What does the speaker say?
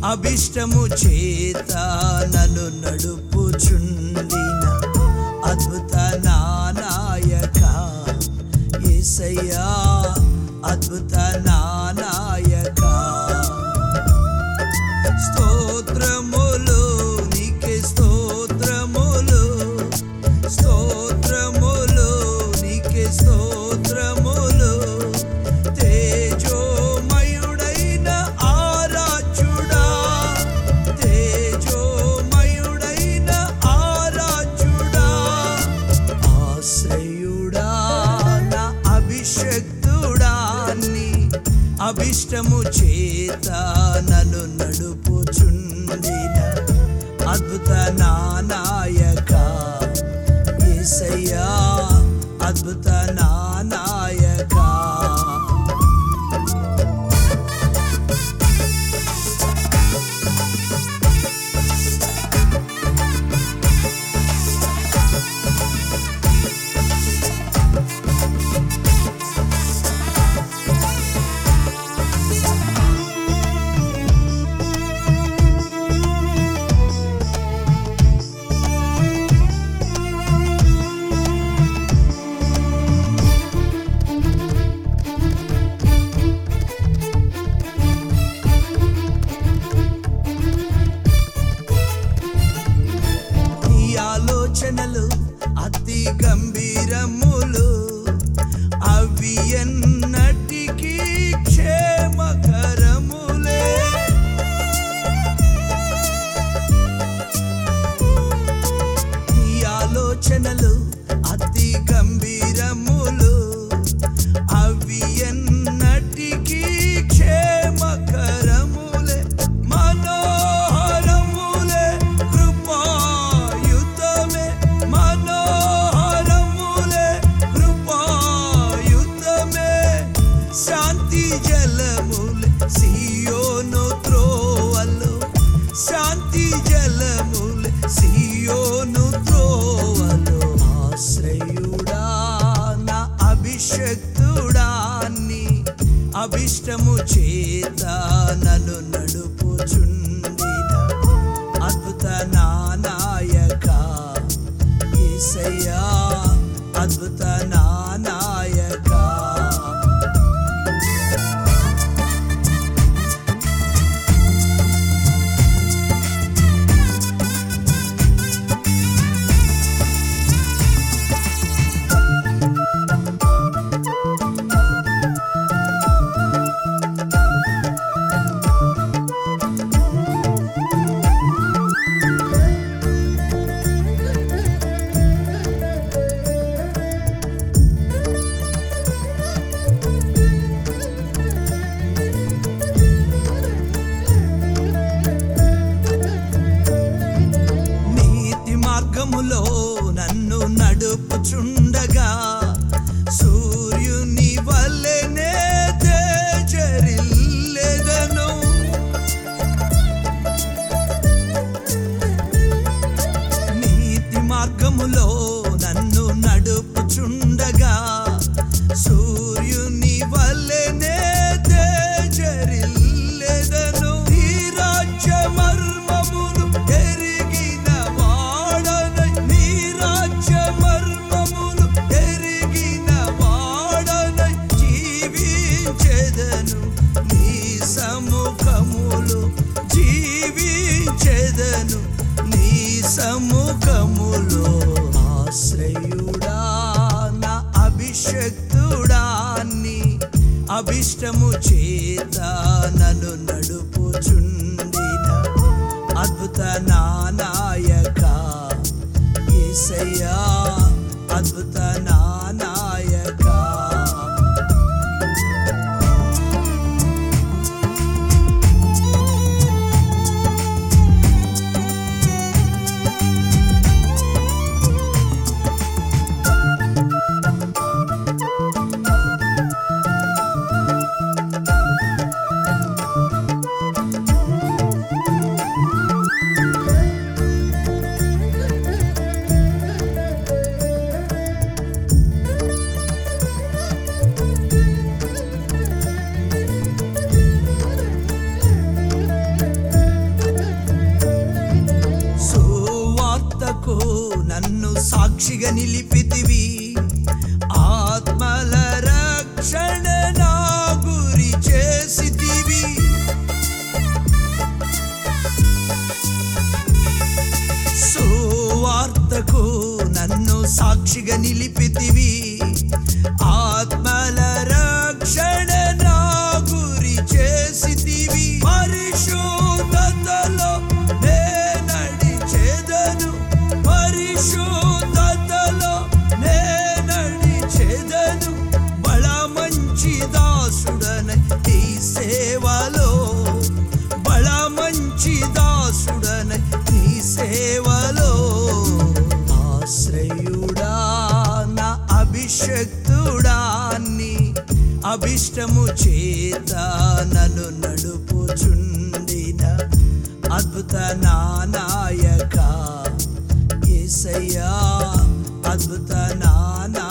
అభిష్టము చేత నన్ను నడుపుచుండిన అద్భుత నానాయక ఏసయ్యా అద్భుత నానాయక స్తోత్రములు నీకే స్తోత్రములు స్తోత్రములు నీకే స్తోత్రములు తేజోమయుడైన ఆరాధ్యుడా తేజోమయుడైన ఆరాధ్యుడా ఆశ్రయుడా నా అభిషక్తుడా నీ అభిష్టము చేత నన్ను నడుపుచుండిన అద్భుత నానాయక ఏసయ్యా అద్భుత నానాయక నీ ఆలోచనలు అతి గంభీరములు అవి ఎన్నటికీ క్షేమకరములే నీ ఆలోచనలు అతి గంభీరములు అవి ఎన్నటికీ క్షేమకరములే మనోహరములే కృపాయుతమే మనోహరములే కృపాయుతమే శాంతి జలములే సియోను త్రోవలు శాంతి జలములే సియోను త్రోవలు ఆశ్రయుడా నా అభిషక్తుడా నీ అభిష్టము చేత నన్ను నడుపుచుండిన అద్భుత నానాయక ఏసయ్యా అద్భుత నానాయక నీతి మార్గములో నన్ను నడుపుచుండగా సూర్యుని వల్లెనే తేజరిల్లెదను నీతి మార్గములో నన్ను నడుపుచుండగా సూర్యుని వల్లెనే తేజరిల్లెదను ఈ రాజ్య మర్మమును ఎరిగిన వాడనై నీ రాజ్య మర్మమును ఎరిగిన వాడనై జీవించెదను నీ సముఖములో జీవించెదను నీ సముఖములో ఆశ్రయుడా నా అభిషక్తుడా నీ అభిష్టము చేత నన్ను నడుపుచుండిన అద్భుత నానాయక ఏసయ్యా అద్భుత నానాయక Thank సాక్షిగా నిలిపితివి ఆత్మల రక్షణ నా గురి చేసితివి సువార్తకు నన్ను సాక్షిగా నిలిపితివి ఆత్మల రక్షణ నా గురి చేసితివి పరిశుద్ధతలో నే నడిచేదను పరిశుద్ధతలో నే నడిచేదను బల మంచి దాసుడనై ఈ సేవలో బల మంచి దాసుడనై నీ సేవలో ఆశ్రయుడా నా అభిషక్తుడా నీ అభిష్టము చేత నన్ను నడుపుచుండిన అద్భుత నానాయక ఏసయ్యా అద్భుత నానా